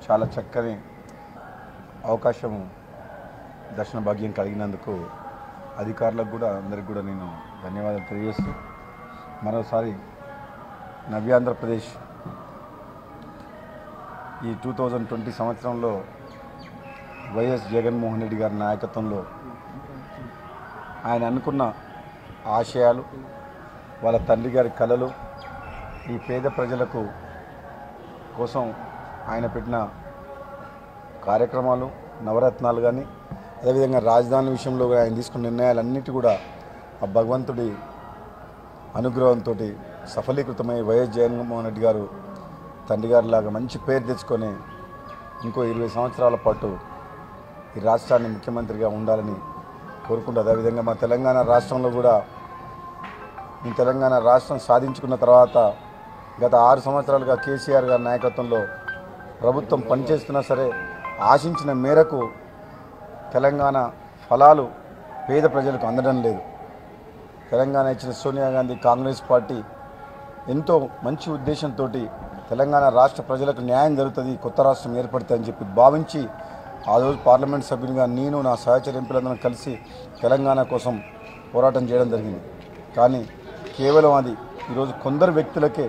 చాలా చక్కని అవకాశం దర్శన భాగ్యం కలిగినందుకు అధికారులకు కూడా అందరికి కూడా నేను ధన్యవాదాలు తెలియజేస్తూ మరోసారి నవ్యాంధ్రప్రదేశ్ ఈ టూ థౌజండ్ ట్వంటీ సంవత్సరంలో వైఎస్ జగన్మోహన్ రెడ్డి గారి నాయకత్వంలో ఆయన అనుకున్న ఆశయాలు వాళ్ళ తండ్రి గారి కళలు ఈ పేద ప్రజలకు కోసం ఆయన పెట్టిన కార్యక్రమాలు నవరత్నాలు కానీ అదేవిధంగా రాజధాని విషయంలో కూడా ఆయన తీసుకున్న నిర్ణయాలన్నిటి కూడా ఆ భగవంతుడి అనుగ్రహంతో సఫలీకృతమై వైఎస్ జగన్మోహన్ రెడ్డి గారు తండ్రి గారిలాగా మంచి పేరు తెచ్చుకొని ఇంకో ఇరవై సంవత్సరాల పాటు ఈ రాష్ట్రాన్ని ముఖ్యమంత్రిగా ఉండాలని కోరుకుంటూ అదేవిధంగా మా తెలంగాణ రాష్ట్రంలో కూడా ఈ తెలంగాణ రాష్ట్రం సాధించుకున్న తర్వాత గత ఆరు సంవత్సరాలుగా కేసీఆర్ గారి నాయకత్వంలో ప్రభుత్వం పనిచేస్తున్నా సరే ఆశించిన మేరకు తెలంగాణ ఫలాలు పేద ప్రజలకు అందడం లేదు తెలంగాణ ఇచ్చిన సోనియా గాంధీ కాంగ్రెస్ పార్టీ ఎంతో మంచి ఉద్దేశంతో తెలంగాణ రాష్ట్ర ప్రజలకు న్యాయం జరుగుతుంది కొత్త రాష్ట్రం ఏర్పడుతుందని చెప్పి భావించి ఆ రోజు పార్లమెంట్ సభ్యునిగా నేను నా సహచర ఎంపీలందరం కలిసి తెలంగాణ కోసం పోరాటం చేయడం జరిగింది కానీ కేవలం అది ఈరోజు కొందరు వ్యక్తులకే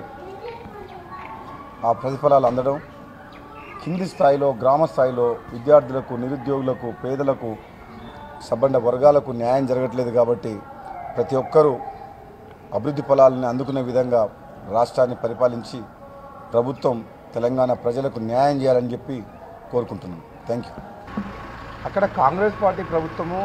ఆ ప్రతిఫలాలు అందడం కింది స్థాయిలో గ్రామ స్థాయిలో విద్యార్థులకు నిరుద్యోగులకు పేదలకు సబ్బండ వర్గాలకు న్యాయం జరగట్లేదు కాబట్టి ప్రతి ఒక్కరూ అభివృద్ధి ఫలాలని అందుకునే విధంగా రాష్ట్రాన్ని పరిపాలించి ప్రభుత్వం తెలంగాణ ప్రజలకు న్యాయం చేయాలని చెప్పి కోరుకుంటున్నాను థ్యాంక్ యూ అక్కడ కాంగ్రెస్ పార్టీ ప్రభుత్వము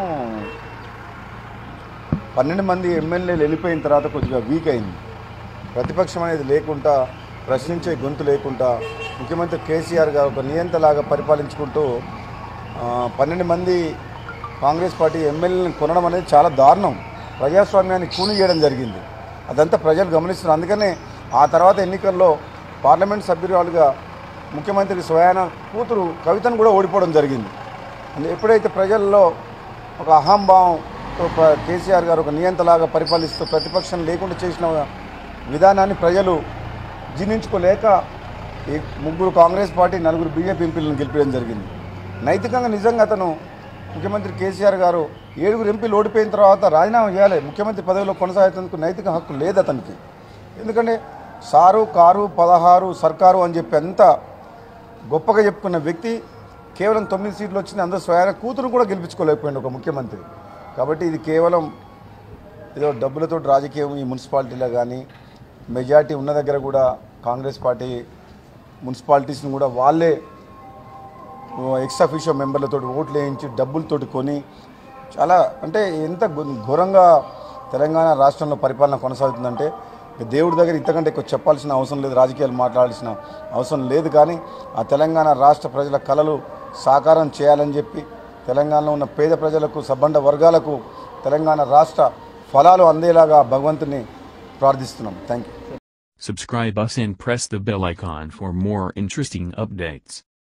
పన్నెండు మంది ఎమ్మెల్యేలు వెళ్ళిపోయిన తర్వాత కొద్దిగా వీక్ అయింది ప్రతిపక్షం అనేది లేకుండా ప్రశ్నించే గొంతు లేకుండా ముఖ్యమంత్రి కేసీఆర్ గారు ఒక నియంతలాగా పరిపాలించుకుంటూ ఆ, పన్నెండు మంది కాంగ్రెస్ పార్టీ ఎమ్మెల్యేలను కొనడం అనేది చాలా దారుణం ప్రజాస్వామ్యాన్ని కూని చేయడం జరిగింది అదంతా ప్రజలు గమనిస్తున్నారు అందుకనే ఆ తర్వాత ఎన్నికల్లో పార్లమెంట్ సభ్యురాలుగా ముఖ్యమంత్రికి స్వయాన కూతురు కవితను కూడా ఓడిపోవడం జరిగింది అందు- ఎప్పుడైతే ప్రజల్లో ఒక అహంభావంతో ప్ర- కేసీఆర్ గారు ఒక నియంతలాగా పరిపాలిస్తూ ప్రతిపక్షం లేకుండా చేసిన విధానాన్ని ప్రజలు జీర్ణించుకోలేక ఈ ముగ్గురు కాంగ్రెస్ పార్టీ నలుగురు బీజేపీ ఎంపీలను గెలిపించడం జరిగింది నైతికంగా నిజంగా అతను ముఖ్యమంత్రి కేసీఆర్ గారు ఏడుగురు ఎంపీలు ఓడిపోయిన తర్వాత రాజీనామా చేయాలి ముఖ్యమంత్రి పదవిలో కొనసాగేందుకు నైతిక హక్కు లేదు అతనికి ఎందుకంటే సారు కారు పదహారు సర్కారు అని చెప్పి అంత గొప్పగా చెప్పుకున్న వ్యక్తి కేవలం తొమ్మిది సీట్లు వచ్చింది అందరూ స్వయాన కూతురు కూడా గెలిపించుకోలేకపోయింది ఒక ముఖ్యమంత్రి కాబట్టి ఇది కేవలం ఏదో డబ్బులతో రాజకీయం ఈ మున్సిపాలిటీలో కానీ మెజార్టీ ఉన్న దగ్గర కూడా కాంగ్రెస్ పార్టీ మున్సిపాలిటీస్ని కూడా వాళ్ళే ఎక్స్ అఫీషియో మెంబర్లతో ఓట్లు వేయించి డబ్బులతోటి కొని చాలా అంటే ఎంత ఘో- ఘోరంగా తెలంగాణ రాష్ట్రంలో పరిపాలన కొనసాగుతుందంటే ఇక దేవుడి దగ్గర ఇంతకంటే ఎక్కువ చెప్పాల్సిన అవసరం లేదు రాజకీయాలు మాట్లాడాల్సిన అవసరం లేదు కానీ ఆ తెలంగాణ రాష్ట్ర ప్రజల కళలు సాకారం చేయాలని చెప్పి తెలంగాణలో ఉన్న పేద ప్రజలకు సబ్బండ వర్గాలకు తెలంగాణ రాష్ట్ర ఫలాలు అందేలాగా భగవంతుని ప్రార్థిస్తున్నాం thank you Subscribe us and press the bell icon for more interesting updates.